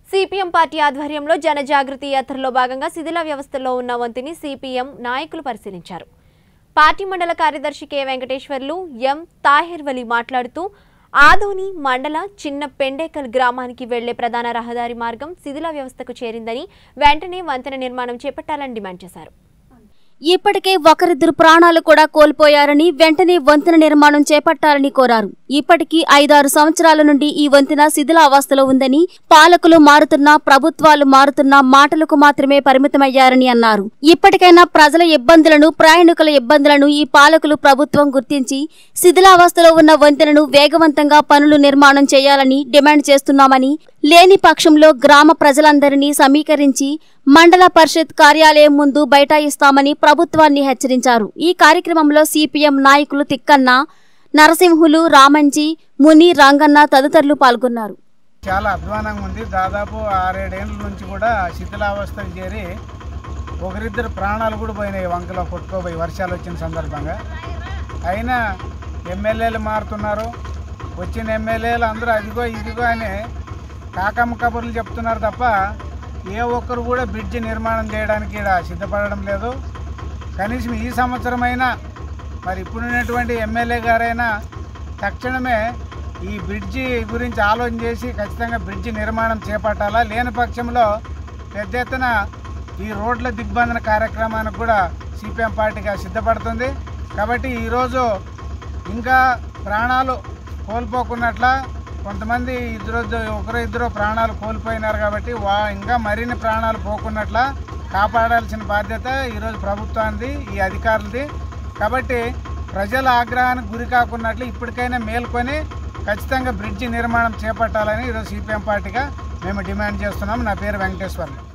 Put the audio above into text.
CPM party ఆధ్వర్యంలో జనజాగృతి యాత్రలో భాగంగా శిథిల వ్యవస్థలో ఉన్న వంతిని సిపిఎం నాయకులు పరిశీలించారు పార్టీ మండల కార్యదర్శి కె వెంకటేశ్వర్లు ఎం తాహిర్ వలి మాట్లాడుతూ ఆదోని మండల చిన్న పెండేకల్ గ్రామానికి వెళ్లే ప్రధాన రహదారి మార్గం శిథిల వ్యవస్థకు చేరిందని వెంటనే వంతెన నిర్మాణం చేపట్టాలని డిమాండ్ చేశారు ఇప్పటికే ఒకరిద్దరు ప్రాణాలు కూడా కోల్పోయారని వెంటనే వంతెన నిర్మాణం చేపట్టాలని కోరారు ఇప్పటికీ ఐదారు సంవత్సరాల నుండి ఈ వంతెన శిథిలావస్థలో ఉందని పాలకులు మారుతున్నా ప్రభుత్వాలు మారుతున్నా మాటలకు మాత్రమే పరిమితమయ్యారని అన్నారు ఇప్పటికైనా ప్రజల ఇబ్బందులను ప్రయాణికుల ఇబ్బందులను ఈ పాలకులు ప్రభుత్వం గుర్తించి శిథిలావస్థలో ఉన్న వంతెనను వేగవంతంగా పనులు నిర్మాణం చేయాలని డిమాండ్ చేస్తున్నామని లేని పక్షంలో గ్రామ ప్రజలందరినీ సమీకరించి మండల పరిషత్ కార్యాలయం ముందు బైఠాయిస్తామని ప్రభుత్వాన్ని హెచ్చరించారు ఈ కార్యక్రమంలో సిపిఎం నాయకులు తిక్కన్న నరసింహులు రామంజీ ముని రంగన్న తదితరులు పాల్గొన్నారు చాలా అధ్వానంగా ఉంది దాదాపు ఆరేడేళ్ళ నుంచి కూడా శిథిలావస్థకు చేరి ఒకరిద్దరు ప్రాణాలు కూడా పోయినాయి వంకలో కొట్టుకోపోయి వర్షాలు వచ్చిన సందర్భంగా అయినా ఎమ్మెల్యేలు మారుతున్నారు వచ్చిన ఎమ్మెల్యేలు అందరూ అదిగో ఇదిగో అని కాకమ్మ కబుర్లు చెప్తున్నారు తప్ప ఏ ఒక్కరు కూడా బ్రిడ్జి నిర్మాణం చేయడానికి ఇక్కడ సిద్ధపడడం లేదు కనీసం ఈ సంవత్సరమైనా మరి ఇప్పుడున్నటువంటి ఎమ్మెల్యే గారైనా తక్షణమే ఈ బ్రిడ్జి గురించి ఆలోచన చేసి ఖచ్చితంగా బ్రిడ్జి నిర్మాణం చేపట్టాలా లేని పక్షంలో పెద్ద ఎత్తున ఈ రోడ్ల దిగ్బంధన కార్యక్రమానికి కూడా సిపిఎం పార్టీగా సిద్ధపడుతుంది కాబట్టి ఈరోజు ఇంకా ప్రాణాలు కోల్పోకున్నట్ల కొంతమంది ఇద్దరు ఒకరు ఇద్దరు ప్రాణాలు కోల్పోయినారు కాబట్టి వా ఇంకా మరిన్ని ప్రాణాలు పోకున్నట్ల కాపాడాల్సిన బాధ్యత ఈరోజు ప్రభుత్వానికి ఈ అధికారులది కాబట్టి ప్రజల ఆగ్రహానికి గురి కాకున్నట్లు ఇప్పటికైనా మేల్కొని ఖచ్చితంగా బ్రిడ్జి నిర్మాణం చేపట్టాలని ఈరోజు సిపిఎం పార్టీగా మేము డిమాండ్ చేస్తున్నాం నా పేరు వెంకటేశ్వర్లు